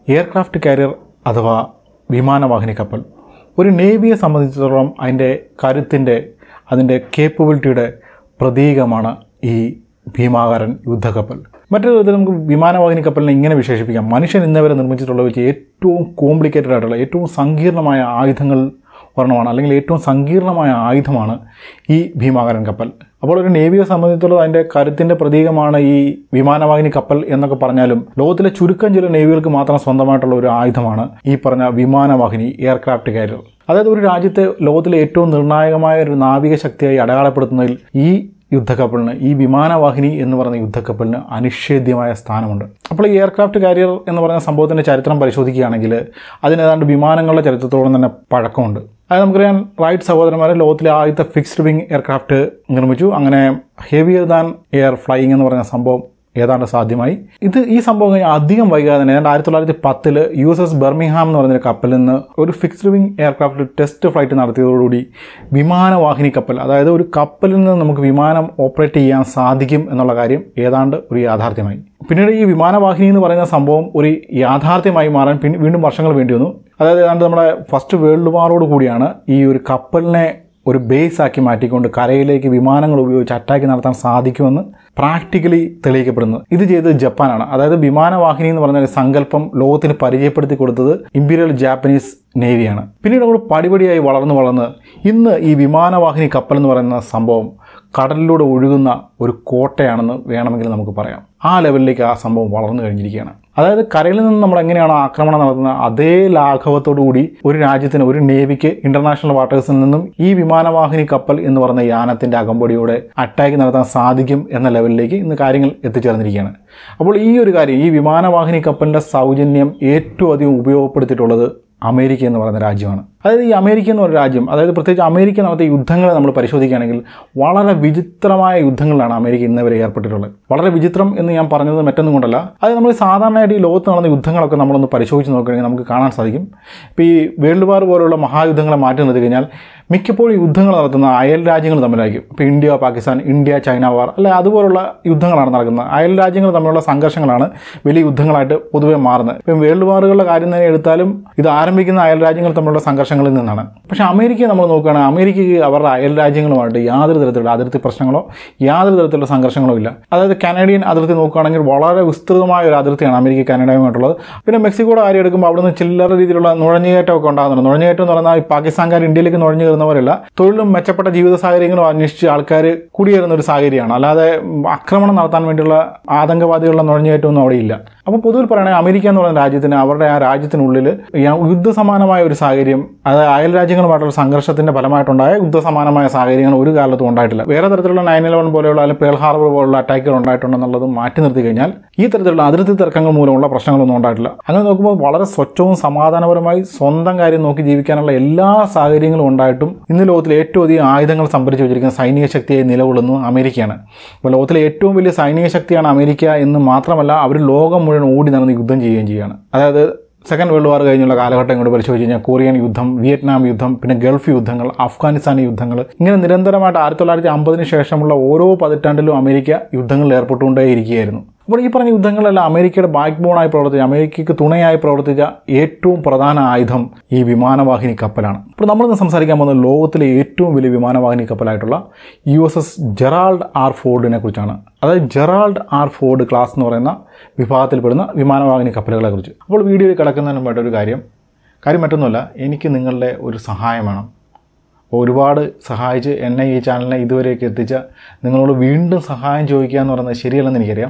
aircraft carrier അഥവാ വിമാനവാഹിനി കപ്പൽ ഒരു നേവിയെ സംബന്ധിച്ചിടത്തോളം അതിൻ്റെ കരുത്തിൻ്റെ അതിൻ്റെ കേപ്പബിലിറ്റിയുടെ പ്രതീകമാണ് ഈ ഭീമാകാരൻ യുദ്ധക്കപ്പൽ മറ്റൊരു വിധത്തിൽ നമുക്ക് വിമാനവാഹിനി കപ്പലിനെ ഇങ്ങനെ വിശേഷിപ്പിക്കാം മനുഷ്യൻ ഇന്നവരെ നിർമ്മിച്ചിട്ടുള്ള വെച്ച് ഏറ്റവും കോംപ്ലിക്കേറ്റഡ് ആയിട്ടുള്ള ഏറ്റവും സങ്കീർണമായ ആയുധങ്ങൾ ഒരെണ്ണമാണ് അല്ലെങ്കിൽ ഏറ്റവും സങ്കീർണമായ ആയുധമാണ് ഈ ഭീമാകാരൻ കപ്പൽ അപ്പോൾ ഒരു നേവിയെ സംബന്ധിച്ചുള്ള അതിൻ്റെ കരുത്തിൻ്റെ പ്രതീകമാണ് ഈ വിമാനവാഹിനി കപ്പൽ എന്നൊക്കെ പറഞ്ഞാലും ലോകത്തിലെ ചുരുക്കം ചില നേവികൾക്ക് മാത്രം സ്വന്തമായിട്ടുള്ള ഒരു ആയുധമാണ് ഈ പറഞ്ഞ വിമാനവാഹിനി എയർക്രാഫ്റ്റ് കാരിയർ അതായത് ഒരു രാജ്യത്തെ ലോകത്തിലെ ഏറ്റവും നിർണായകമായ ഒരു നാവിക ശക്തിയായി അടയാളപ്പെടുത്തുന്നതിൽ ഈ യുദ്ധക്കപ്പലിന് ഈ വിമാനവാഹിനി എന്ന് പറയുന്ന യുദ്ധക്കപ്പലിന് അനിഷേധ്യമായ സ്ഥാനമുണ്ട് അപ്പോൾ ഈ എയർക്രാഫ്റ്റ് കാരിയർ എന്ന് പറയുന്ന സംഭവത്തിൻ്റെ ചരിത്രം പരിശോധിക്കുകയാണെങ്കിൽ അതിന് ഏതാണ്ട് വിമാനങ്ങളുടെ ചരിത്രത്തോളം തന്നെ പഴക്കമുണ്ട് അത് നമുക്കറിയാം റൈറ്റ് സഹോദരന്മാർ ലോകത്തിലെ ആദ്യത്തെ ഫിക്സ്ഡ് വിങ് എയർക്രാഫ്റ്റ് നിർമ്മിച്ചു അങ്ങനെ ഹെവിയർ ദാൻ എയർ ഫ്ലൈയിങ് എന്ന് പറയുന്ന സംഭവം ഏതാണ്ട് സാധ്യമായി ഇത് ഈ സംഭവം കഴിഞ്ഞ് അധികം വൈകാതെ തന്നെ ഏതാണ്ട് ആയിരത്തി തൊള്ളായിരത്തി പത്തിൽ യു എസ് എസ് ബെർമിംഗ്ഹാം എന്ന് പറയുന്ന കപ്പലിൽ നിന്ന് ഒരു fixed wing aircraft test flight നടത്തിയതോടുകൂടി വിമാനവാഹിനി കപ്പൽ അതായത് ഒരു കപ്പലിൽ നിന്ന് നമുക്ക് വിമാനം ഓപ്പറേറ്റ് ചെയ്യാൻ സാധിക്കും എന്നുള്ള കാര്യം ഏതാണ്ട് ഒരു യാഥാർത്ഥ്യമായി പിന്നീട് ഈ വിമാനവാഹിനി എന്ന് പറയുന്ന സംഭവം ഒരു യാഥാർത്ഥ്യമായി മാറാൻ പിന്നെ വീണ്ടും വർഷങ്ങൾ വേണ്ടി വന്നു അതായത് ഏതാണ്ട് നമ്മുടെ ഫസ്റ്റ് വേൾഡ് വാറോട് കൂടിയാണ് ഈ ഒരു കപ്പലിനെ ഒരു ബേസ് ആക്കി മാറ്റിക്കൊണ്ട് കരയിലേക്ക് വിമാനങ്ങൾ ഉപയോഗിച്ച് അറ്റാക്ക് നടത്താൻ സാധിക്കുമെന്ന് പ്രാക്ടിക്കലി തെളിയിക്കപ്പെടുന്നത് ഇത് ചെയ്തത് ജപ്പാനാണ് അതായത് വിമാനവാഹിനി എന്ന് പറഞ്ഞ ഒരു സങ്കല്പം ലോകത്തിന് പരിചയപ്പെടുത്തി കൊടുത്തത് ഇമ്പീരിയൽ ജാപ്പനീസ് നേവിയാണ് പിന്നീട് നമ്മൾ പടിപടിയായി വളർന്നു വളർന്ന് ഇന്ന് ഈ വിമാനവാഹിനി കപ്പൽ എന്ന് പറയുന്ന സംഭവം കടലിലൂടെ ഒഴുകുന്ന ഒരു കോട്ടയാണെന്ന് വേണമെങ്കിൽ നമുക്ക് പറയാം ആ ലെവലിലേക്ക് ആ സംഭവം വളർന്നു കഴിഞ്ഞിരിക്കുകയാണ് അതായത് കരയിൽ നിന്ന് നമ്മൾ എങ്ങനെയാണോ ആക്രമണം നടത്തുന്നത് അതേ ലാഘവത്തോടു കൂടി ഒരു രാജ്യത്തിന് ഒരു നേവിക്ക് ഇന്റർനാഷണൽ വാട്ടേഴ്സിൽ നിന്നും ഈ വിമാനവാഹിനി കപ്പൽ എന്ന് പറയുന്ന യാനത്തിന്റെ അകമ്പടിയോടെ അറ്റാക്ക് നടത്താൻ സാധിക്കും എന്ന ലെവലിലേക്ക് ഇന്ന് കാര്യങ്ങൾ എത്തിച്ചേർന്നിരിക്കുകയാണ് അപ്പോൾ ഈ ഒരു കാര്യം ഈ വിമാനവാഹിനി കപ്പലിന്റെ സൗജന്യം ഏറ്റവും അധികം ഉപയോഗപ്പെടുത്തിയിട്ടുള്ളത് അമേരിക്ക എന്ന് പറയുന്ന രാജ്യമാണ് അതായത് ഈ അമേരിക്ക എന്ന് പറയുന്ന രാജ്യം അതായത് പ്രത്യേകിച്ച് അമേരിക്ക നടത്തിയ യുദ്ധങ്ങൾ നമ്മൾ പരിശോധിക്കുകയാണെങ്കിൽ വളരെ വിചിത്രമായ യുദ്ധങ്ങളിലാണ് അമേരിക്ക ഇന്നവരെ ഏർപ്പെട്ടിട്ടുള്ളത് വളരെ വിചിത്രം എന്ന് ഞാൻ പറഞ്ഞത് മറ്റൊന്നും കൊണ്ടല്ല അത് നമ്മൾ സാധാരണയായിട്ട് ഈ ലോകത്ത് നടന്ന യുദ്ധങ്ങളൊക്കെ നമ്മളൊന്ന് പരിശോധിച്ച് നോക്കുകയാണെങ്കിൽ നമുക്ക് കാണാൻ സാധിക്കും ഇപ്പോൾ ഈ വേൾഡ് വാർ പോലുള്ള മഹായുദ്ധങ്ങളെ മാറ്റി നിർത്തി കഴിഞ്ഞാൽ മിക്കപ്പോഴും യുദ്ധങ്ങൾ നടത്തുന്ന അയൽ രാജ്യങ്ങൾ തമ്മിലായിരിക്കും ഇപ്പോൾ India Pakistan India China war അല്ലെ അതുപോലുള്ള യുദ്ധങ്ങളാണ് നടക്കുന്നത് അയൽ രാജ്യങ്ങൾ തമ്മിലുള്ള സംഘർഷങ്ങളാണ് വലിയ യുദ്ധങ്ങളായിട്ട് പൊതുവെ മാറുന്നത് ഇപ്പം വേൾഡ് വാറുകളുടെ കാര്യം തന്നെ എടുത്താലും ഇത് ആരംഭിക്കുന്ന അയൽ രാജ്യങ്ങൾ തമ്മിലുള്ള സംഘർഷങ്ങളിൽ നിന്നാണ് പക്ഷേ അമേരിക്കയെ നമ്മൾ നോക്കുകയാണെങ്കിൽ അമേരിക്കയ്ക്ക് അവരുടെ അയൽ രാജ്യങ്ങളുമായിട്ട് യാതൊരു തരത്തിലുള്ള അതിർത്തി പ്രശ്നങ്ങളോ യാതൊരു തരത്തിലുള്ള സംഘർഷങ്ങളോ ഇല്ല അതായത് കനേഡിയൻ അതിർത്തി നോക്കുകയാണെങ്കിൽ വളരെ വിസ്തൃതമായ ഒരു അതിർത്തിയാണ് അമേരിക്ക കാനഡയുമായിട്ടുള്ളത് പിന്നെ മെക്സിക്കോയുടെ കാര്യം എടുക്കുമ്പോൾ അവിടുന്ന് ചില്ലറ രീതിയിലുള്ള നുഴഞ്ഞുകയറ്റമൊക്കെ ഉണ്ടാകുന്നുണ്ട് നുഴഞ്ഞുകയറ്റം എന്ന് പറഞ്ഞാൽ ഈ പാകിസ്ഥാൻകാർ ഇന്ത്യയിലേക്ക് നുഴഞ്ഞു കയറുന്നവരല്ല തൊഴിലും മെച്ചപ്പെട്ട ജീവിത സാഹചര്യങ്ങളും അന്വേഷിച്ച് ആൾക്കാർ കുടിയേറുന്ന ഒരു സാഹചര്യമാണ് അല്ലാതെ ഉം, ആക്രമണം നടത്താൻ വേണ്ടിയുള്ള ആതങ്കവാദികളുടെ നുഴഞ്ഞുകയറ്റമൊന്നും അവിടെ ഇല്ല അപ്പോൾ പൊതുവിൽ പറയുകയാണെങ്കിൽ അമേരിക്ക എന്ന് പറയുന്ന രാജ്യത്തിന് അവരുടെ ആ രാജ്യത്തിനുള്ളിൽ യുദ്ധസമാനമായ ഒരു സാഹചര്യം അതായത് അയൽ രാജ്യങ്ങളുമായിട്ടുള്ള സംഘർഷത്തിന്റെ ഫലമായിട്ടുണ്ടായ യുദ്ധസമാനമായ സാഹചര്യങ്ങൾ ഒരു കാലത്തും ഉണ്ടായിട്ടില്ല വേറെ തരത്തിലുള്ള നയൻ ഇലവൻ പോലെയുള്ള അല്ലെങ്കിൽ പേൾ ഹാർബർ പോലുള്ള അറ്റാക്കുകൾ ഉണ്ടായിട്ടുണ്ടെന്നുള്ളത് മാറ്റി നിർത്തി കഴിഞ്ഞാൽ ഈ തരത്തിലുള്ള അതിർത്തി തർക്കങ്ങൾ മൂലമുള്ള പ്രശ്നങ്ങളൊന്നും ഉണ്ടായിട്ടില്ല അങ്ങനെ നോക്കുമ്പോൾ വളരെ സ്വച്ഛവും സമാധാനപരമായി സ്വന്തം കാര്യം നോക്കി ജീവിക്കാനുള്ള എല്ലാ സാഹചര്യങ്ങളും ഉണ്ടായിട്ടും ഇന്ന് ലോകത്തിലെ ഏറ്റവും അധികം ആയുധങ്ങൾ സംഭരിച്ചു വെച്ചിരിക്കുന്ന സൈനിക ശക്തിയായി നിലകൊള്ളുന്നത് അമേരിക്കയാണ് അപ്പോൾ ലോകത്തിലെ ഏറ്റവും വലിയ സൈനിക ശക്തിയാണ് അമേരിക്ക എന്ന് മാത്രമല്ല അവർ ലോകം മുഴുവൻ ഓടി നടന്ന് യുദ്ധം ചെയ്യുകയും ചെയ്യുകയാണ് അതായത് സെക്കൻഡ് വേൾഡ് വാർ കഴിഞ്ഞുള്ള കാലഘട്ടം ഇങ്ങോട്ട് പരിശോധിച്ച് കഴിഞ്ഞാൽ കൊറിയൻ യുദ്ധം വിയറ്റ്നാം യുദ്ധം പിന്നെ ഗൾഫ് യുദ്ധങ്ങൾ അഫ്ഗാനിസ്ഥാൻ യുദ്ധങ്ങൾ ഇങ്ങനെ നിരന്തരമായിട്ട് ആയിരത്തി തൊള്ളായിരത്തി അമ്പതിന് ശേഷമുള്ള ഓരോ പതിറ്റാണ്ടിലും അമേരിക്ക യുദ്ധങ്ങളിൽ ഏർപ്പെട്ടുകൊണ്ടേയിരിക്കുകയായിരുന്നു അപ്പോൾ ഈ പറഞ്ഞ യുദ്ധങ്ങളെല്ലാം അമേരിക്കയുടെ ബാക്ക് ബോണായി പ്രവർത്തിച്ച അമേരിക്കയ്ക്ക് തുണയായി പ്രവർത്തിച്ച ഏറ്റവും പ്രധാന ആയുധം ഈ വിമാനവാഹിനി കപ്പലാണ് അപ്പോൾ നമ്മളിന്ന് സംസാരിക്കാൻ പോകുന്നത് ലോകത്തിലെ ഏറ്റവും വലിയ വിമാനവാഹിനി കപ്പലായിട്ടുള്ള U S S Gerald R ഫോർഡിനെ കുറിച്ചാണ് അതായത് ജെറാൾഡ് ആർ ഫോർഡ് ക്ലാസ് എന്ന് പറയുന്ന വിഭാഗത്തിൽപ്പെടുന്ന വിമാനവാഹിനി കപ്പലുകളെ കുറിച്ച് അപ്പോൾ വീഡിയോയിൽ കിടക്കുന്നതിന് മുമ്പായിട്ട് ഒരു കാര്യം കാര്യം മറ്റൊന്നുമല്ല എനിക്ക് നിങ്ങളുടെ ഒരു സഹായം വേണം അപ്പോൾ ഒരുപാട് സഹായിച്ച് എന്നെ ഈ ചാനലിനെ ഇതുവരെയൊക്കെ എത്തിച്ച നിങ്ങളോട് വീണ്ടും സഹായം ചോദിക്കുക എന്ന് പറയുന്നത് ശരിയല്ലെന്ന് എനിക്കറിയാം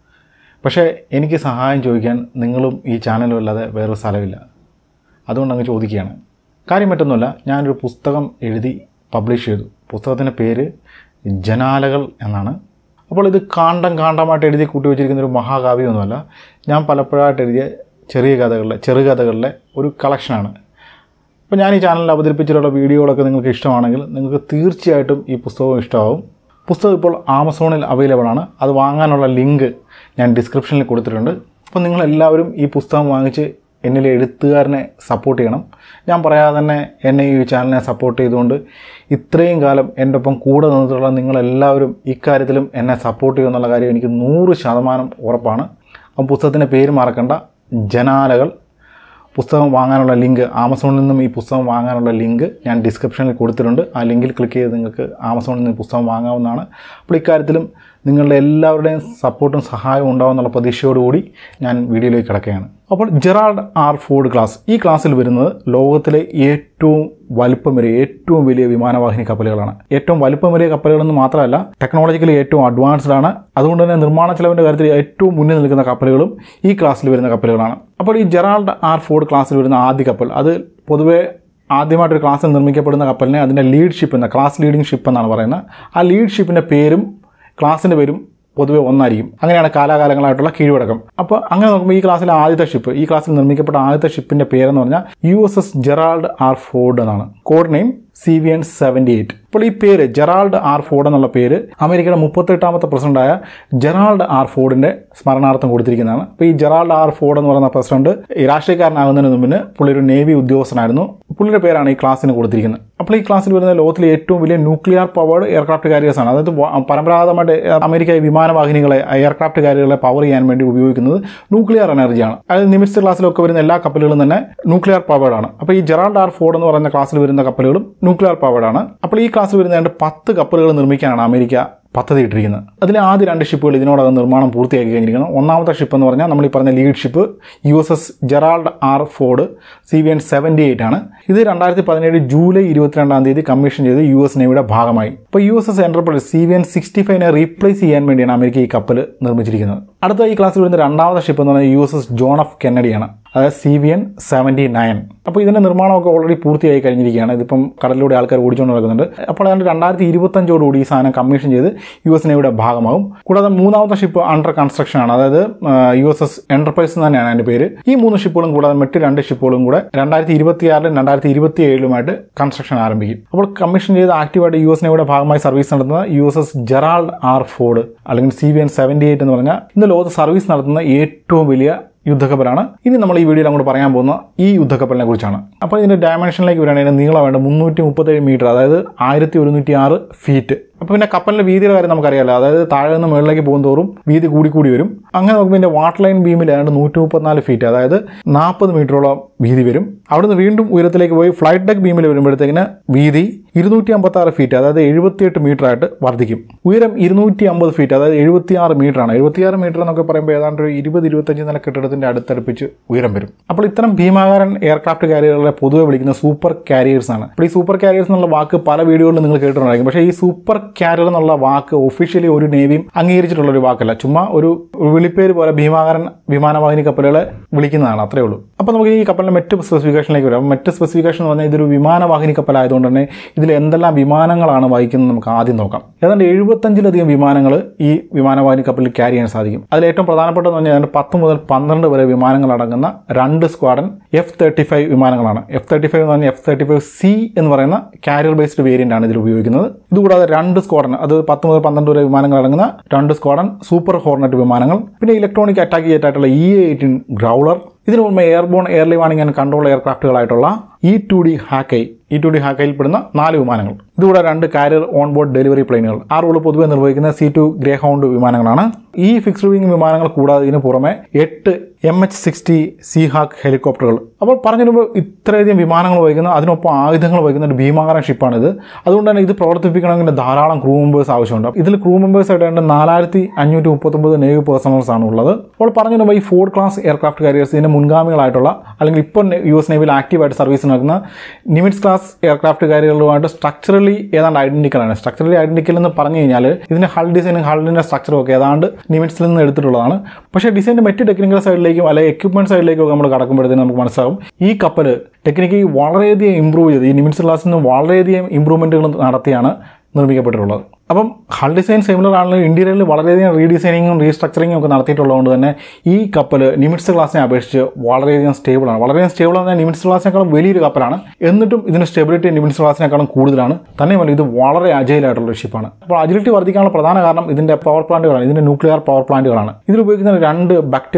പക്ഷേ എനിക്ക് സഹായം ചോദിക്കാൻ നിങ്ങളും ഈ ചാനലും അല്ലാതെ വേറൊരു സ്ഥലമില്ല അതുകൊണ്ട് അങ്ങ് ചോദിക്കുകയാണ് കാര്യം മറ്റൊന്നുമല്ല ഞാനൊരു പുസ്തകം എഴുതി പബ്ലിഷ് ചെയ്തു പുസ്തകത്തിൻ്റെ പേര് ജനാലകൾ എന്നാണ് അപ്പോൾ ഇത് കാണ്ടം കാണ്ടമായിട്ട് എഴുതി കൂട്ടി വെച്ചിരിക്കുന്ന ഒരു മഹാകാവ്യമൊന്നുമല്ല ഞാൻ പലപ്പോഴായിട്ട് എഴുതിയ ചെറിയ കഥകളിലെ ചെറുകഥകളിലെ ഒരു കളക്ഷനാണ് അപ്പോൾ ഞാൻ ഈ ചാനലിൽ അവതരിപ്പിച്ചിട്ടുള്ള വീഡിയോകളൊക്കെ നിങ്ങൾക്ക് ഇഷ്ടമാണെങ്കിൽ നിങ്ങൾക്ക് തീർച്ചയായിട്ടും ഈ പുസ്തകം ഇഷ്ടമാവും പുസ്തകം ഇപ്പോൾ ആമസോണിൽ അവൈലബിൾ ആണ് അത് വാങ്ങാനുള്ള ലിങ്ക് ഞാൻ ഡിസ്ക്രിപ്ഷനിൽ കൊടുത്തിട്ടുണ്ട് അപ്പോൾ നിങ്ങളെല്ലാവരും ഈ പുസ്തകം വാങ്ങിച്ച് എന്നിലെ എഴുത്തുകാരനെ സപ്പോർട്ട് ചെയ്യണം ഞാൻ പറയാതെ തന്നെ എന്നെ ഈ ചാനലിനെ സപ്പോർട്ട് ചെയ്തുകൊണ്ട് ഇത്രയും കാലം എൻ്റെ ഒപ്പം കൂടെ നിന്നിട്ടുള്ള നിങ്ങളെല്ലാവരും ഇക്കാര്യത്തിലും എന്നെ സപ്പോർട്ട് ചെയ്യുമെന്നുള്ള കാര്യം എനിക്ക് നൂറ് ശതമാനം ഉറപ്പാണ് അപ്പം പുസ്തകത്തിൻ്റെ പേര് മറക്കണ്ട ജനാലകൾ പുസ്തകം വാങ്ങാനുള്ള ലിങ്ക് ആമസോണിൽ നിന്നും ഈ പുസ്തകം വാങ്ങാനുള്ള ലിങ്ക് ഞാൻ ഡിസ്ക്രിപ്ഷനിൽ കൊടുത്തിട്ടുണ്ട് ആ ലിങ്കിൽ ക്ലിക്ക് ചെയ്ത് നിങ്ങൾക്ക് ആമസോണിൽ നിന്ന് ഈ പുസ്തകം വാങ്ങാവുന്നതാണ് അപ്പോൾ ഇക്കാര്യത്തിലും നിങ്ങളുടെ എല്ലാവരുടെയും സപ്പോർട്ടും സഹായവും ഉണ്ടാവുമെന്നുള്ള പ്രതീക്ഷയോടുകൂടി ഞാൻ വീഡിയോയിലേക്ക് കിടക്കുകയാണ് അപ്പോൾ ജെറാൾഡ് ആർ ഫോർഡ് ക്ലാസ് ഈ ക്ലാസ്സിൽ വരുന്നത് ലോകത്തിലെ ഏറ്റവും വലുപ്പമേറിയ ഏറ്റവും വലിയ വിമാനവാഹിനി കപ്പലുകളാണ് ഏറ്റവും വലുപ്പമേറിയ കപ്പലുകളെന്ന് മാത്രമല്ല ടെക്നോളജിക്കലി ഏറ്റവും അഡ്വാൻസ്ഡ് ആണ് അതുകൊണ്ട് തന്നെ നിർമ്മാണ ചെലവിൻ്റെ കാര്യത്തിൽ ഏറ്റവും മുന്നിൽ നിൽക്കുന്ന കപ്പലുകളും ഈ ക്ലാസ്സിൽ വരുന്ന കപ്പലുകളാണ് അപ്പോൾ ഈ ജെറാൾഡ് ആർ ഫോർഡ് ക്ലാസ്സിൽ വരുന്ന ആദ്യ കപ്പൽ അത് പൊതുവേ ആദ്യമായിട്ടൊരു ക്ലാസ്സിൽ നിർമ്മിക്കപ്പെടുന്ന കപ്പലിനെ അതിൻ്റെ ലീഡ് ഷിപ്പ് എന്ന ക്ലാസ് ലീഡിംഗ് ഷിപ്പ് എന്നാണ് പറയുന്നത് ആ ലീഡ് ഷിപ്പിൻ്റെ പേരും ക്ലാസ്സിൻ്റെ പേരും പൊതുവെ ഒന്നായിരിക്കും അങ്ങനെയാണ് കാലാകാലങ്ങളായിട്ടുള്ള കീഴ്വഴക്കം അപ്പോൾ അങ്ങനെ നോക്കുമ്പോൾ ഈ ക്ലാസ്സിലെ ആദ്യത്തെ ഷിപ്പ് ഈ ക്ലാസ്സിൽ നിർമ്മിക്കപ്പെട്ട ആദ്യത്തെ ഷിപ്പിന്റെ പേരെന്ന് പറഞ്ഞാൽ U S S Gerald R Ford എന്നാണ് code name C V N seventy eight അപ്പോൾ ഈ പേര് ജെറാൾഡ് ആർ ഫോർഡ് എന്നുള്ള പേര് അമേരിക്കയുടെ മുപ്പത്തെട്ടാമത്തെ പ്രസിഡന്റായ ജെറാൾഡ് ആർ ഫോർഡിന്റെ സ്മരണാർത്ഥം കൊടുത്തിരിക്കുന്നതാണ് അപ്പോൾ ഈ ജെറാൾഡ് ആർ ഫോർഡ് എന്ന് പറയുന്ന പ്രസിഡന്റ് ഈ രാഷ്ട്രീയക്കാരനാകുന്നതിന് മുമ്പിന് പുള്ളി ഒരു നേവി ഉദ്യോഗസ്ഥനായിരുന്നു പുള്ളിയുടെ പേരാണ് ഈ ക്ലാസ്സിന് കൊടുത്തിരിക്കുന്നത് അപ്പോൾ ഈ ക്ലാസ്സിൽ വരുന്ന ലോകത്തിലെ ഏറ്റവും വലിയ ന്യൂക്ലിയർ പവേർഡ് എയർക്രാഫ്റ്റ് കാരിയേഴ്സ് ആണ് അതായത് വ- പരമ്പരാഗതമായിട്ട് അമേരിക്ക വിമാനവാഹിനികളെ എയർക്രാഫ്റ്റ് കാരിയറുകളെ പവർ ചെയ്യാൻ വേണ്ടി ഉപയോഗിക്കുന്നത് ന്യൂക്ലിയർ എനർജിയാണ് അതായത് നിമിഷ ക്ലാസ്സിലൊക്കെ വരുന്ന എല്ലാ കപ്പലുകളും തന്നെ ന്യൂക്ലിയർ പവേർഡ് ആണ് അപ്പോൾ ഈ ജെറാൾഡ് ആർ ഫോർഡ് എന്ന് പറയുന്ന ക്ലാസ്സിൽ വരുന്ന കപ്പലുകളും ന്യൂക്ലിയർ പവേർഡ് ആണ് അപ്പോൾ ഈ ക്ലാസ്സിൽ വരുന്ന ഏതാണ്ട് പത്ത് കപ്പലുകൾ നിർമ്മിക്കാനാണ് അമേരിക്ക പദ്ധതി ഇട്ടിരിക്കുന്നത് അതിലെ ആദ്യ രണ്ട് ഷിപ്പുകൾ ഇതിനോടകം നിർമ്മാണം പൂർത്തിയാക്കി കഴിഞ്ഞിരിക്കുന്നു ഒന്നാമത്തെ ഷിപ്പ് എന്ന് പറഞ്ഞാൽ നമ്മൾ ഈ പറഞ്ഞ lead ship U S S Gerald R Ford C V N seventy eight ആണ് ഇത് രണ്ടായിരത്തി പതിനേഴ് ജൂലൈ ഇരുപത്തിരണ്ടാം തീയതി കമ്മീഷൻ ചെയ്ത് യു എസ് നേവിയുടെ ഭാഗമായി അപ്പോൾ U S S Enterprise C V N sixty ഫൈവിനെ റീപ്ലേസ് ചെയ്യാൻ വേണ്ടിയാണ് അമേരിക്ക ഈ കപ്പൽ നിർമ്മിച്ചിരിക്കുന്നത് അടുത്ത ഈ ക്ലാസ്സിൽ വരുന്ന രണ്ടാമത്തെ ഷിപ്പ് എന്ന് പറയുന്നത് U S S John of കെന്നഡിയാണ് അതായത് C V N seventy nine അപ്പോൾ ഇതിൻ്റെ നിർമ്മാണമൊക്കെ ഓൾറെഡി പൂർത്തിയായി കഴിഞ്ഞിരിക്കുകയാണ് ഇതിപ്പം കടലിലൂടെ ആൾക്കാർ ഓടിച്ചുകൊണ്ട് നടക്കുന്നുണ്ട് അപ്പോൾ അതുകൊണ്ട് രണ്ടായിരത്തി ഇരുപത്തഞ്ചോടുകൂടി ഈ സാധനം കമ്മീഷൻ ചെയ്ത് യു എസ് നേവിയുടെ ഭാഗമാകും കൂടാതെ മൂന്നാമത്തെ ഷിപ്പ് അണ്ടർ കൺസ്ട്രക്ഷൻ ആണ് അതായത് യു എസ് എസ് എന്റർപ്രൈസ് തന്നെയാണ് അതിൻ്റെ പേര് ഈ മൂന്ന് ഷിപ്പുകളും കൂടാതെ മറ്റ് രണ്ട് ഷിപ്പുകളും കൂടെ രണ്ടായിരത്തി ഇരുപത്തിയാറിലും രണ്ടായിരത്തി ഇരുപത്തി ഏഴിലുമായിട്ട് കൺസ്ട്രക്ഷൻ ആരംഭിക്കും അപ്പോൾ കമ്മീഷൻ ചെയ്ത് ആക്റ്റീവായിട്ട് യു എസ് നേവിയുടെ ഭാഗമായി സർവീസ് നടത്തുന്ന U S S Gerald R Ford അല്ലെങ്കിൽ C V N seventy eight എന്ന് പറഞ്ഞാൽ ഇന്ന് ലോകത്ത് സർവീസ് നടത്തുന്ന ഏറ്റവും വലിയ യുദ്ധക്കപ്പലാണ് ഇനി നമ്മൾ ഈ വീഡിയോയിൽ അങ്ങോട്ട് പറയാൻ പോകുന്ന ഈ യുദ്ധക്കപ്പലിനെ കുറിച്ചാണ് അപ്പോൾ ഇതിൻ്റെ ഡയമെൻഷനിലേക്ക് വരികയാണെങ്കിൽ ഇതിൻ്റെ നീളം വേണ്ട മുന്നൂറ്റി മുപ്പത്തേഴ് മീറ്റർ അതായത് ആയിരത്തി ഒരുന്നൂറ്റി ആറ് ഫീറ്റ് അപ്പോൾ പിന്നെ കപ്പലിൻ്റെ വീതിയുടെ കാര്യം നമുക്കറിയാലോ അതായത് താഴെ നിന്ന് മുകളിലേക്ക് പോകും തോറും വീതി കൂടി കൂടി വരും അങ്ങനെ നോക്കുമ്പോൾ ഇതിൻ്റെ വാട്ടർ ലൈൻ ബീമിൽ ഏതാണ്ട് നൂറ്റി മുപ്പത്തിനാല് ഫീറ്റ് അതായത് നാൽപ്പത് മീറ്ററോളം വീതി വരും അവിടുന്ന് വീണ്ടും ഉയരത്തിലേക്ക് പോയി ഫ്ലൈറ്റ് ഡെക്ക് ബീമിൽ വരുമ്പോഴത്തേക്കിന് വീതി ഇരുന്നൂറ്റി അമ്പത്തി ആറ് ഫീറ്റ് അതായത് എഴുപത്തിയെട്ട് മീറ്റർ ആയിട്ട് വർദ്ധിക്കും ഉയരം ഇരുന്നൂറ്റി അമ്പത് ഫീറ്റ് അതായത് എഴുപത്തിയാറ് മീറ്റർ ആണ് എഴുപത്തിയാറ് മീറ്റർ എന്നൊക്കെ പറയുമ്പോൾ ഏതാണ്ട് ഒരു ഇരുപത് ഇരുപത്തഞ്ച് നില കെട്ടിടത്തിന്റെ അടുത്തടുപ്പിച്ച് ഉയരം വരും അപ്പോൾ ഇത്തരം ഭീമാകാരൻ എയർക്രാഫ്റ്റ് കാരിയറുകളെ പൊതുവെ വിളിക്കുന്ന സൂപ്പർ കാരിയേഴ്സ് ആണ് അപ്പോൾ ഈ സൂപ്പർ കാരിയേഴ്സ് എന്നുള്ള വാക്ക് പല വീഡിയോകളിലും നിങ്ങൾ കേട്ടിട്ടുണ്ടായിരിക്കും പക്ഷേ ഈ സൂപ്പർ കാരിയർ എന്നുള്ള വാക്ക് ഒഫീഷ്യലി ഒരു നേവിയും അംഗീകരിച്ചിട്ടുള്ള ഒരു വാക്കല്ല ചുമ്മാ ഒരു വിളിപ്പേര് പോലെ ഭീമാകാരൻ വിമാനവാഹിനി കപ്പലുകളെ വിളിക്കുന്നതാണ് അത്രേ ഉള്ളൂ അപ്പോൾ നമുക്ക് ഈ കപ്പലിന്റെ മറ്റ് സ്പെസിഫിക്കേഷനിലേക്ക് വരാം മറ്റ് സ്പെസിഫിക്കേഷൻ എന്ന് പറഞ്ഞാൽ ഇതൊരു വിമാനവാഹിനി കപ്പലായതുകൊണ്ട് തന്നെ ഇതിൽ എന്തെല്ലാം വിമാനങ്ങളാണ് വഹിക്കുന്നത് നമുക്ക് ആദ്യം നോക്കാം ഏതാണ്ട് എഴുപത്തഞ്ചിലധികം വിമാനങ്ങൾ ഈ വിമാനവാഹിനി കപ്പലിൽ ക്യാരി ചെയ്യാൻ സാധിക്കും അതിൽ ഏറ്റവും പ്രധാനപ്പെട്ടതെന്ന് പറഞ്ഞാൽ ഏതാണ്ട് പത്ത് മുതൽ പന്ത്രണ്ട് വരെ വിമാനങ്ങൾ അടങ്ങുന്ന രണ്ട് സ്ക്വാഡൻ എഫ് തേർട്ടി ഫൈവ് വിമാനങ്ങളാണ് എഫ് തേർട്ടി ഫൈവ് എന്ന് പറഞ്ഞാൽ എഫ് തേർട്ടി ഫൈവ് സി എന്ന് പറയുന്ന കാരിയർ ബേസ്ഡ് വേരിയന്റ് ആണ് ഇതിൽ ഉപയോഗിക്കുന്നത് ഇതുകൂടാതെ രണ്ട് സ്ക്വാഡൻ അത് പത്ത് മുതൽ പന്ത്രണ്ട് വരെ വിമാനങ്ങൾ അടങ്ങുന്ന രണ്ട് സ്ക്വാഡൻ സൂപ്പർ ഹോർണറ്റ് വിമാനങ്ങൾ പിന്നെ ഇലക്ട്രോണിക് അറ്റാക്ക് ജെറ്റ് ആയിട്ടുള്ള ഇ എയ്റ്റീൻ ഗ്രൗളർ ഇതിനു മുമ്പ് airborne early warning and control എയർക്രാഫ്റ്റുകളായിട്ടുള്ള E two D Hawkeye E two D ഹാക്കയിൽപ്പെടുന്ന നാല് വിമാനങ്ങൾ ഇതുകൂടാതെ രണ്ട് കാരിയർ ഓൺ ബോർഡ് ഡെലിവറി പ്ലെയിനുകൾ ആ റോള് പൊതുവെ നിർവഹിക്കുന്ന സി ടു ഗ്രേ ഹൗണ്ട് വിമാനങ്ങളാണ് ഈ ഫിക്സ്ഡ് വിംഗ് വിമാനങ്ങൾ കൂടാതെ ഇതിന് പുറമെ എട്ട് M H sixty Seahawk ഹെലികോപ്റ്ററുകൾ അപ്പോൾ പറഞ്ഞു വരുമ്പോൾ ഇത്രയധികം വിമാനങ്ങൾ വഹിക്കുന്ന അതിനൊപ്പം ആയുധങ്ങൾ വഹിക്കുന്ന ഒരു ഭീമാകാരൻ ഷിപ്പാണിത് അതുകൊണ്ട് തന്നെ ഇത് പ്രവർത്തിപ്പിക്കണമെങ്കിൽ ധാരാളം ക്രൂ മെമ്പേഴ്സ് ആവശ്യമുണ്ട് ഇതിൽ ക്രൂ മെമ്പേഴ്സ് ആയിട്ട് നാലായിരത്തി അഞ്ഞൂറ്റി മുപ്പത്തൊമ്പത് നേവി പേഴ്സണൽസ് ആണ് ഉള്ളത് അപ്പോൾ പറഞ്ഞു വരുമ്പോൾ ഈ ഫോർഡ് ക്ലാസ് എയർക്രാഫ്റ്റ് കാരിയേഴ്സ് ഇതിന്റെ മുൻഗാമികളായിട്ടുള്ള അല്ലെങ്കിൽ ഇപ്പോൾ യു എസ് നേവിയിൽ ആക്റ്റീവായിട്ട് സർവീസ് നടക്കുന്ന നിമിറ്റ്സ് ക്ലാസ് എയർക്രാഫ്റ്റ് കാരിയറുകളുമായിട്ട് സ്ട്രക്ചറലി ഏതാണ്ട് ഐഡന്റിക്കലാണ് സ്ട്രക്ചറലി ഐഡന്റിക്കൽ എന്ന് പറഞ്ഞു കഴിഞ്ഞാൽ ഇതിന്റെ ഹൾ ഡിസൈനും ഹള്ളിന്റെ സ്ട്രക്ചറും ഒക്കെ ഏതാണ്ട് നിമിറ്റ്സിൽ നിന്ന് എടുത്തിട്ടുള്ളതാണ് പക്ഷേ ഡിസൈനിന്റെ മറ്റ് ടെക്നിക്കൽ സൈഡിലേക്കും അല്ലെങ്കിൽ എക്യുപ്മെന്റ് സൈഡിലേക്കും ഒക്കെ നമ്മൾ കടക്കുമ്പോഴത്തേക്കും നമുക്ക് മനസ്സിലാവും ഈ കപ്പൽ ടെക്നിക്കലി വളരെയധികം ഇമ്പ്രൂവ് ചെയ്ത് ഈ നിമിറ്റ്സ് ക്ലാസ്സിൽ നിന്ന് വളരെയധികം ഇമ്പ്രൂവ്മെന്റുകൾ നടത്തിയാണ് നിർമ്മിക്കപ്പെട്ടിട്ടുള്ളത് അപ്പം ഹൾ ഡിസൈൻ സിമിലർ ആണെങ്കിലും ഇന്റീരിയറിൽ വളരെയധികം റീഡിസൈനിങ്ങും റീസ്ട്രക്ചറിങ്ങും ഒക്കെ നടത്തിയിട്ടുള്ളതുകൊണ്ട് തന്നെ ഈ കപ്പൽ നിമിറ്റ്സ് ക്ലാസ്സിനെ അപേക്ഷിച്ച് വളരെയധികം സ്റ്റേബിളാണ് വളരെയധികം സ്റ്റേബിൾ എന്ന് നിമിറ്റ്സ് ക്ലാസ്സിനേക്കാളും വലിയൊരു കപ്പലാണ് എന്നിട്ടും ഇതിന്റെ സ്റ്റെബിലിറ്റി നിമിറ്റ്സ് ക്ലാസ്സിനേക്കാളും കൂടുതലാണ് തന്നെയുമല്ല ഇത് വളരെ അജൈൽ ആയിട്ടുള്ള ഒരു ഷിപ്പാണ് അപ്പോൾ അജിലിറ്റി വർദ്ധിക്കാനുള്ള പ്രധാന കാരണം ഇതിന്റെ പവർ പ്ലാന്റുകളാണ് ഇതിന്റെ ന്യൂക്ലിയർ പവർ പ്ലാന്റുകളാണ് ഇതിൽ ഉപയോഗിക്കുന്ന രണ്ട് Bechtel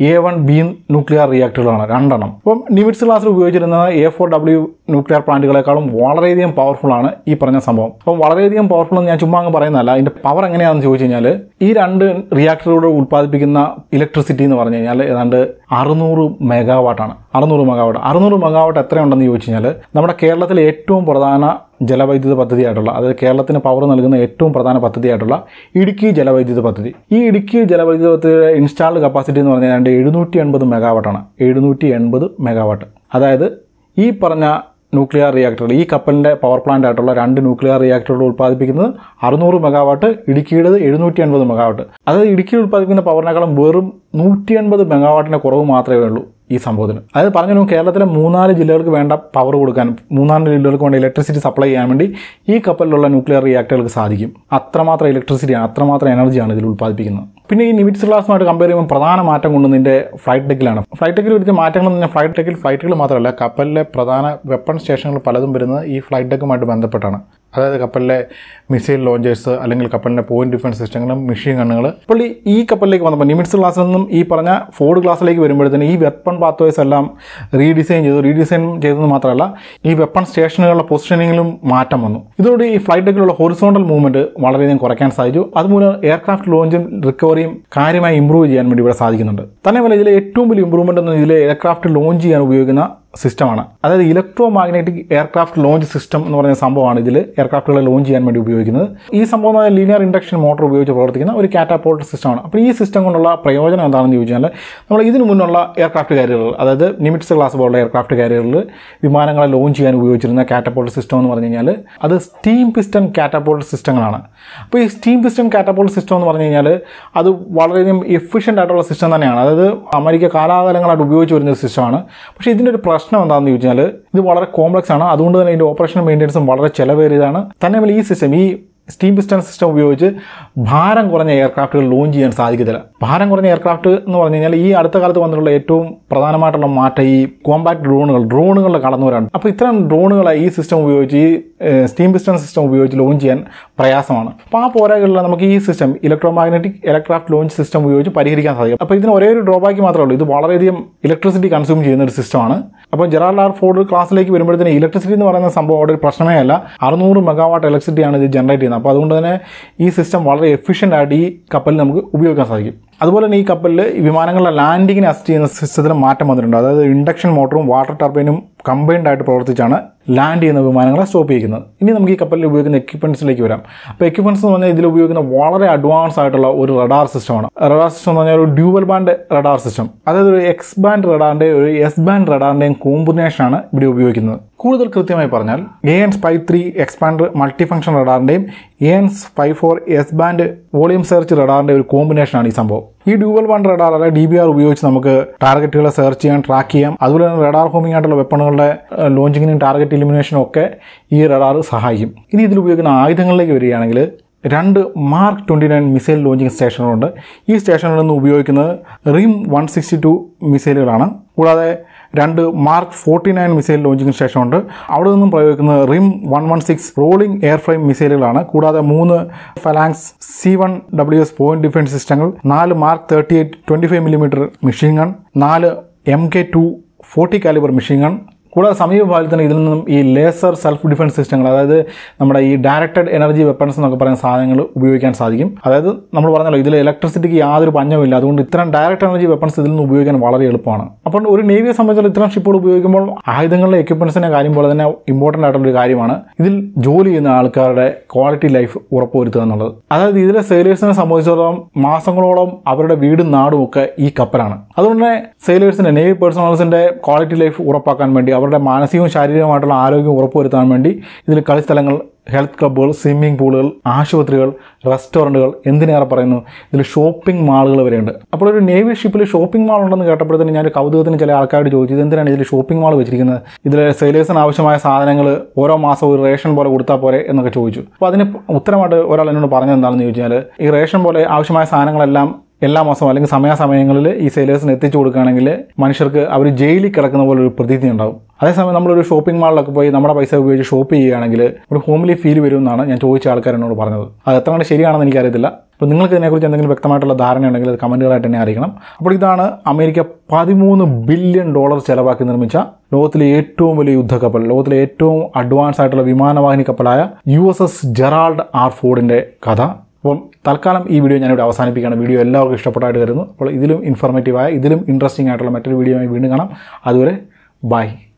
A one B nuclear റിയാക്ടറുകളാണ് രണ്ടെണ്ണം അപ്പം നിമിറ്റ്സ് ക്ലാസ്സിൽ ഉപയോഗിച്ചിരുന്നത് എ ഫോർ ഡബ്ല്യു ന്യൂക്ലിയർ പ്ലാന്റുകളെക്കാളും വളരെയധികം പവർഫുൾ ആണ് ഈ പറഞ്ഞ സംഭവം അപ്പം വളരെയധികം പവർഫുൾ എന്ന് ഞാൻ ചുമ്മാ അങ്ങ് പറയുന്നതല്ല ഇതിന്റെ പവർ എങ്ങനെയാണെന്ന് ചോദിച്ചു കഴിഞ്ഞാൽ ഈ രണ്ട് റിയാക്ടറുകളോട് ഉൽപ്പാദിപ്പിക്കുന്ന ഇലക്ട്രിസിറ്റി എന്ന് പറഞ്ഞു കഴിഞ്ഞാൽ ഏതാണ്ട് അറുന്നൂറ് മെഗാവാട്ടാണ് അറുന്നൂറ് മെഗാവാട്ട് അറുന്നൂറ് മെഗാവാട്ട് എത്രയുണ്ടെന്ന് ചോദിച്ചു കഴിഞ്ഞാൽ നമ്മുടെ കേരളത്തിലെ ഏറ്റവും പ്രധാന ജലവൈദ്യുത പദ്ധതിയായിട്ടുള്ള അതായത് കേരളത്തിന് പവർ നൽകുന്ന ഏറ്റവും പ്രധാന പദ്ധതിയായിട്ടുള്ള ഇടുക്കി ജലവൈദ്യുത പദ്ധതി ഈ ഇടുക്കി ജലവൈദ്യുത പദ്ധതിയുടെ ഇൻസ്റ്റാൾഡ് കപ്പാസിറ്റി എന്ന് പറഞ്ഞാൽ ഏതാണ്ട് എഴുന്നൂറ്റി എൺപത് മെഗാവാട്ടാണ് എഴുന്നൂറ്റി എൺപത് മെഗാവാട്ട് അതായത് ഈ പറഞ്ഞ ന്യൂക്ലിയർ റിയാക്ടറുകൾ ഈ കപ്പലിൻ്റെ പവർ പ്ലാന്റ് ആയിട്ടുള്ള രണ്ട് ന്യൂക്ലിയർ റിയാക്ടറുകൾ ഉൽപ്പാദിപ്പിക്കുന്നത് അറുന്നൂറ് മെഗാവാട്ട് ഇടുക്കിയുടേത് എഴുന്നൂറ്റി അൻപത് മെഗാവാട്ട് അതായത് ഇടുക്കിയിൽ ഉൽപ്പാദിപ്പിക്കുന്ന പവറിനേക്കാളും വെറും നൂറ്റി അൻപത് മെഗാവാട്ടിൻ്റെ കുറവ് മാത്രമേ ഉള്ളൂ ഈ സംഭവത്തിന് അതായത് പറഞ്ഞു കേരളത്തിലെ മൂന്നാല് ജില്ലകൾക്ക് വേണ്ട പവർ കൊടുക്കാൻ മൂന്നാല് ജില്ലകൾക്ക് വേണ്ട ഇലക്ട്രിസിറ്റി സപ്ലൈ ചെയ്യാൻ വേണ്ടി ഈ കപ്പലിലുള്ള ന്യൂക്ലിയർ റിയാക്ടറുകൾക്ക് സാധിക്കും അത്രമാത്രം ഇലക്ട്രിസിറ്റിയാണ് അത്രമാത്രം എനർജിയാണ് ഇതിൽ ഉൽപ്പാദിപ്പിക്കുന്നത് പിന്നെ ഈ നിമിറ്റ്സ് ക്ലാസ്സുമായിട്ട് കമ്പയർ ചെയ്യുമ്പോൾ പ്രധാന മാറ്റം കൊണ്ടുവന്നതിൻ്റെ ഫ്ലൈറ്റ് ടെക്കിലാണ് ഫ്ലൈറ്റ് ടെക്കിൽ വരുന്ന മാറ്റങ്ങൾ എന്ന് പറഞ്ഞാൽ ഫ്ലൈറ്റ് ടെക്കിൽ ഫ്ലൈറ്റുകൾ മാത്രമല്ല കപ്പലിലെ പ്രധാന വെപ്പൺ സ്റ്റേഷനുകൾ പലതും വരുന്നത് ഈ ഫ്ലൈറ്റ് ടെക്കുമായിട്ട് ബന്ധപ്പെട്ടാണ് അതായത് കപ്പലിലെ മിസൈൽ ലോഞ്ചേഴ്സ് അല്ലെങ്കിൽ കപ്പലിൻ്റെ പോയിന്റ് ഡിഫൻസ് സിസ്റ്റങ്ങളും മെഷീൻ ഗണ്ണുകൾ അപ്പോൾ ഈ ഈ കപ്പലിലേക്ക് വന്നപ്പോൾ നിമിറ്റ്സ് ക്ലാസ്സിൽ നിന്നും ഈ പറഞ്ഞ ഫോർഡ് ക്ലാസ്സിലേക്ക് വരുമ്പോഴത്തേന് ഈ വെപ്പൺ പാത്വേസ് എല്ലാം റീഡിസൈൻ ചെയ്തു റീഡിസൈൻ ചെയ്തത് മാത്രമല്ല ഈ വെപ്പൺ സ്റ്റേഷനുകളുടെ പൊസിഷനിങ്ങിലും മാറ്റം വന്നു ഇതോടെ ഈ ഫ്ലൈറ്റ് ഡെക്കിലുള്ള ഹൊറിസോണ്ടൽ മൂവ്മെന്റ് വളരെയധികം കുറയ്ക്കാൻ സാധിച്ചു അതുമൂലം എയർക്രാഫ്റ്റ് ലോഞ്ചും റിക്കവറിയും കാര്യമായി ഇമ്പ്രൂവ് ചെയ്യാൻ വേണ്ടി ഇവിടെ സാധിക്കുന്നുണ്ട് തന്നെയല്ല ഇതിലെ ഏറ്റവും വലിയ ഇമ്പ്രൂവ്മെന്റ് എന്ന് ഇതിലെ എയർക്രാഫ്റ്റ് ലോഞ്ച് ചെയ്യാൻ ഉപയോഗിക്കുന്ന സിസ്റ്റമാണ് അതായത് electromagnetic aircraft launch system എന്ന് പറയുന്ന സംഭവമാണ് ഇതിൽ എയർക്രാഫ്റ്റുകളെ ലോഞ്ച് ചെയ്യാൻ വേണ്ടി ഉപയോഗിക്കുന്നത് ഈ സംഭവം എന്ന് പറഞ്ഞാൽ ലീനിയർ ഇൻഡക്ഷൻ മോട്ടോർ ഉപയോഗിച്ച് പ്രവർത്തിക്കുന്ന ഒരു കാറ്റാപോൾട്ട് സിസ്റ്റമാണ് അപ്പോൾ ഈ സിസ്റ്റം കൊണ്ടുള്ള പ്രയോജനം എന്താണെന്ന് ചോദിച്ചാൽ നമ്മൾ ഇതിനു മുന്നുള്ള എയർക്രാഫ്റ്റ് കാരിയറുകൾ അതായത് നിമിറ്റ്സ് ക്ലാസ് പോലുള്ള എയർക്രാഫ്റ്റ് കാരിയറുകളിൽ വിമാനങ്ങളെ ലോഞ്ച് ചെയ്യാൻ ഉപയോഗിച്ചിരുന്ന കാറ്റപോൾട്ട് സിസ്റ്റം എന്ന് പറഞ്ഞു കഴിഞ്ഞാൽ അത് സ്റ്റീം പിസ്റ്റൺ കാറ്റപോൾട്ട് സിസ്റ്റങ്ങളാണ് അപ്പോൾ ഈ സ്റ്റീം പിസ്റ്റൺ കാറ്റപോൾട്ട് സിസ്റ്റം എന്ന് പറഞ്ഞു കഴിഞ്ഞാൽ അത് വളരെയധികം എഫിഷ്യൻ്റ് ആയിട്ടുള്ള സിസ്റ്റം തന്നെയാണ് അതായത് അമേരിക്ക കാലാകാലങ്ങളായിട്ട് ഉപയോഗിച്ച് വരുന്ന സിസ്റ്റമാണ് പക്ഷേ ഇതിൻ്റെ ഒരു പ്രശ്നം എന്താണെന്ന് ചോദിച്ചാൽ ഇത് വളരെ കോംപ്ലക്സ് ആണ് അതുകൊണ്ട് തന്നെ ഇതിൻ്റെ ഓപ്പറേഷൻ മെയിൻ്റെനൻസും വളരെ ചിലവേറിയതാണ് തന്നെ ഈ സിസ്റ്റം ഈ സ്റ്റീം പിസ്റ്റൺ സിസ്റ്റം ഉപയോഗിച്ച് ഭാരം കുറഞ്ഞ എയർക്രാഫ്റ്റുകൾ ലോഞ്ച് ചെയ്യാൻ സാധിക്കത്തില്ല ഭാരം കുറഞ്ഞ എയർക്രാഫ്റ്റ് എന്ന് പറഞ്ഞു കഴിഞ്ഞാൽ ഈ അടുത്ത കാലത്ത് വന്നിട്ടുള്ള ഏറ്റവും പ്രധാനമായിട്ടുള്ള മാറ്റം ഈ കോമ്പാക്ട് ഡ്രോണുകൾ ഡ്രോണുകളിൽ കടന്നുവരാണ് അപ്പോൾ ഇത്തരം ഡ്രോണുകളെ ഈ സിസ്റ്റം ഉപയോഗിച്ച് ഈ സ്റ്റീം പിസ്റ്റൺ സിസ്റ്റം ഉപയോഗിച്ച് ലോഞ്ച് ചെയ്യാൻ പ്രയാസമാണ് അപ്പോൾ ആ പോരാകളിൽ നമുക്ക് ഈ system electromagnetic aircraft launch system ഉപയോഗിച്ച് പരിഹരിക്കാൻ സാധിക്കും അപ്പോൾ ഇതിന് ഒരേ ഒരു ഡ്രോബാക്ക് മാത്രമേ ഉള്ളൂ ഇത് വളരെയധികം ഇലക്ട്രിസിറ്റി കൺസ്യൂം ചെയ്യുന്ന ഒരു സിസ്റ്റമാണ് അപ്പോൾ ജെറാൾഡ് ആർ ഫോർഡ് ക്ലാസ്സിലേക്ക് വരുമ്പോഴത്തേന് ഇലക്ട്രിസിറ്റി എന്ന് പറയുന്ന സംഭവം അവിടെ ഒരു പ്രശ്നമേ അല്ല അറുന്നൂറ് മെഗാവാട്ട് ഇലക്ട്രിസിറ്റിയാണ് ഇത് ജനറേറ്റ് ചെയ്യുന്നത് അപ്പോൾ അതുകൊണ്ട് തന്നെ ഈ സിസ്റ്റം വളരെ എഫിഷ്യൻ്റ് ആയിട്ട് ഈ കപ്പലിൽ നമുക്ക് ഉപയോഗിക്കാൻ സാധിക്കും അതുപോലെ തന്നെ ഈ കപ്പലിൽ ഈ വിമാനങ്ങളുടെ ലാൻഡിങ്ങിന് അസിസ്റ്റ് ചെയ്യുന്ന സിസ്റ്റത്തിന് മാറ്റം വന്നിട്ടുണ്ട് അതായത് ഇൻഡക്ഷൻ മോട്ടറും വാട്ടർ ടർബൈനും കമ്പൈൻഡ് ആയിട്ട് പ്രവർത്തിച്ചാണ് ലാൻഡ് ചെയ്യുന്ന വിമാനങ്ങളെ സ്റ്റോപ്പ് ചെയ്യുന്നത് ഇനി നമുക്ക് ഈ കപ്പലിൽ ഉപയോഗിക്കുന്ന എക്യുപ്മെൻറ്റ്സിലേക്ക് വരാം അപ്പോൾ എക്യുപ്മെൻറ്റ്സ് എന്ന് പറഞ്ഞാൽ ഇതിൽ ഉപയോഗിക്കുന്ന വളരെ അഡ്വാൻസ് ആയിട്ടുള്ള ഒരു റഡാർ സിസ്റ്റമാണ് റഡാർ സിസ്റ്റം എന്ന് പറഞ്ഞാൽ ഒരു ഡ്യൂവൽ ബാൻഡ് റഡാർ സിസ്റ്റം അതായത് ഒരു എക്സ് ബാൻഡ് റഡാറിൻ്റെ ഒരു എസ് ബാൻഡ് റഡാറിൻ്റെയും കോമ്പിനേഷനാണ് ഇവിടെ ഉപയോഗിക്കുന്നത് കൂടുതൽ കൃത്യമായി പറഞ്ഞാൽ A N SPY three X band multi function റഡാറിൻ്റെയും A N SPY four S band volume search റഡാറിൻ്റെ ഒരു കോമ്പിനേഷനാണ് ഈ സംഭവം ഈ ഡ്യൂവൽ വൺ റഡാർ അല്ലെ ഡി ബി ആർ ഉപയോഗിച്ച് നമുക്ക് ടാർഗറ്റുകളെ സെർച്ച് ചെയ്യാൻ ട്രാക്ക് ചെയ്യാം അതുപോലെ തന്നെ റഡാർ ഹോമിംഗ് ആയിട്ടുള്ള വെപ്പണുകളുടെ ലോഞ്ചിങ്ങിനും ടാർഗറ്റ് ഇലിമിനേഷനും ഒക്കെ ഈ റഡാർ സഹായിക്കും ഇനി ഇതിൽ ഉപയോഗിക്കുന്ന ആയുധങ്ങളിലേക്ക് വരികയാണെങ്കിൽ രണ്ട് mark twenty nine missile launching സ്റ്റേഷനുകളുണ്ട് ഈ സ്റ്റേഷനുകളിൽ നിന്ന് ഉപയോഗിക്കുന്നത് റിം വൺ സിക്സ്റ്റി ടു മിസൈലുകളാണ് കൂടാതെ രണ്ട് mark forty nine missile launching സ്റ്റേഷനുണ്ട് അവിടെ നിന്നും പ്രയോഗിക്കുന്നത് RIM one one six rolling airframe മിസൈലുകളാണ് കൂടാതെ മൂന്ന് Phalanx C one W S point defence സിസ്റ്റങ്ങൾ നാല് mark thirty eight twenty five millimetre machine gun നാല് M K two forty calibre machine gun കൂടാതെ സമീപഭാഗത്ത് തന്നെ ഇതിൽ നിന്നും ഈ ലേസർ സെൽഫ് ഡിഫൻസ് സിസ്റ്റങ്ങൾ അതായത് നമ്മുടെ ഈ ഡയറക്റ്റഡ് എനർജി വെപ്പൺസ് എന്നൊക്കെ പറയുന്ന സാധനങ്ങൾ ഉപയോഗിക്കാൻ സാധിക്കും അതായത് നമ്മൾ പറഞ്ഞല്ലോ ഇതിൽ ഇലക്ട്രിസിറ്റിക്ക് യാതൊരു പഞ്ഞവുമില്ല അതുകൊണ്ട് ഇത്തരം ഡയറക്റ്റ് എനർജി വെപ്പൺസ് ഇതിൽ നിന്ന് ഉപയോഗിക്കാൻ വളരെ എളുപ്പമാണ് അപ്പോൾ ഒരു നേവിയെ സംബന്ധിച്ചുള്ള ഇത്തരം ഷിപ്പുകൾ ഉപയോഗിക്കുമ്പോൾ ആയുധങ്ങളിലെ എക്യുപ്മെൻസിൻ്റെ കാര്യം പോലെ തന്നെ ഇമ്പോർട്ടൻ്റ് ആയിട്ടുള്ള ഒരു കാര്യമാണ് ഇതിൽ ജോലി ചെയ്യുന്ന ആൾക്കാരുടെ ക്വാളിറ്റി ലൈഫ് ഉറപ്പുവരുത്തുക എന്നുള്ളത് അതായത് ഇതിലെ സെയിലേഴ്സിനെ സംബന്ധിച്ചിടത്തോളം മാസങ്ങളോളം അവരുടെ വീടും നാടും ഒക്കെ ഈ കപ്പലാണ് അതുകൊണ്ട് തന്നെ സെയിലേഴ്സിൻ്റെ നേവി പേഴ്സണൽസിൻ്റെ ക്വാളിറ്റി ലൈഫ് ഉറപ്പാക്കാൻ വേണ്ടി അവരുടെ മാനസികവും ശാരീരികമായിട്ടുള്ള ആരോഗ്യം ഉറപ്പുവരുത്താൻ വേണ്ടി ഇതിൽ കളിസ്ഥലങ്ങൾ ഹെൽത്ത് ക്ലബ്ബുകൾ സ്വിമ്മിംഗ് പൂളുകൾ ആശുപത്രികൾ റെസ്റ്റോറൻറ്റുകൾ എന്തിനേറെ പറയുന്നു ഇതിൽ ഷോപ്പിംഗ് മാളുകൾ വരെയുണ്ട് അപ്പോൾ ഒരു നേവി ഷിപ്പിൽ ഷോപ്പിംഗ് മാൾ ഉണ്ടെന്ന് കേട്ടപ്പോഴത്തേന് ഞാൻ കൗതുകത്തിന് ചില ആൾക്കാരോട് ചോദിച്ചു ഇതെന്തിനാണ് ഇതിൽ ഷോപ്പിംഗ് മാൾ വെച്ചിരിക്കുന്നത് ഇതിൽ സെയിലേഴ്സിന് ആവശ്യമായ സാധനങ്ങൾ ഓരോ മാസം ഒരു റേഷൻ പോലെ കൊടുത്താൽ പോരെ എന്നൊക്കെ ചോദിച്ചു അപ്പോൾ അതിന് ഉത്തരമായിട്ട് ഒരാൾ എന്നോട് പറഞ്ഞത് എന്താണെന്ന് ചോദിച്ചാൽ ഈ റേഷൻ പോലെ ആവശ്യമായ സാധനങ്ങളെല്ലാം എല്ലാ മാസവും അല്ലെങ്കിൽ സമയാസമയങ്ങളിൽ ഈ സെയിലേഴ്സിന് എത്തിച്ചു കൊടുക്കുകയാണെങ്കിൽ മനുഷ്യർക്ക് അവർ ജയിലിൽ കിടക്കുന്ന പോലെ ഒരു പ്രതീതി ഉണ്ടാവും അതേസമയം നമ്മളൊരു ഷോപ്പിംഗ് മാളിലൊക്കെ പോയി നമ്മുടെ പൈസ ഉപയോഗിച്ച് ഷോപ്പ് ചെയ്യുകയാണെങ്കിൽ ഒരു ഹോംലി ഫീൽ വരുമെന്നാണ് ഞാൻ ചോദിച്ച ആൾക്കാർ എന്നോട് പറഞ്ഞത് അത് എത്ര കണ്ട് ശരിയാണെന്ന് എനിക്കറിയത്തില്ല അപ്പോൾ നിങ്ങൾക്ക് ഇതിനെക്കുറിച്ച് എന്തെങ്കിലും വ്യക്തമായിട്ടുള്ള ധാരണ ഉണ്ടെങ്കിൽ അത് കമൻറ്റുകളായിട്ട് തന്നെ അറിയിക്കണം അപ്പോൾ ഇതാണ് അമേരിക്ക പതിമൂന്ന് ബില്യൺ ഡോളർ ചെലവാക്കി നിർമ്മിച്ച ലോകത്തിലെ ഏറ്റവും വലിയ യുദ്ധക്കപ്പൽ ലോകത്തിലെ ഏറ്റവും അഡ്വാൻസ് ആയിട്ടുള്ള വിമാനവാഹിനി കപ്പലായ U S S Gerald R ഫോർഡിൻ്റെ കഥ അപ്പം തൽക്കാലം ഈ വീഡിയോ ഞാനിവിടെ അവസാനിപ്പിക്കുകയാണ് വീഡിയോ എല്ലാവർക്കും ഇഷ്ടപ്പെട്ടായിട്ട് കരുതുന്നു അപ്പോൾ ഇതിലും ഇൻഫോർമേറ്റീവായ ഇതിലും ഇൻട്രസ്റ്റിംഗ് ആയിട്ടുള്ള മറ്റൊരു വീഡിയോയുമായി വീണ്ടും കാണാം അതുവരെ ബൈ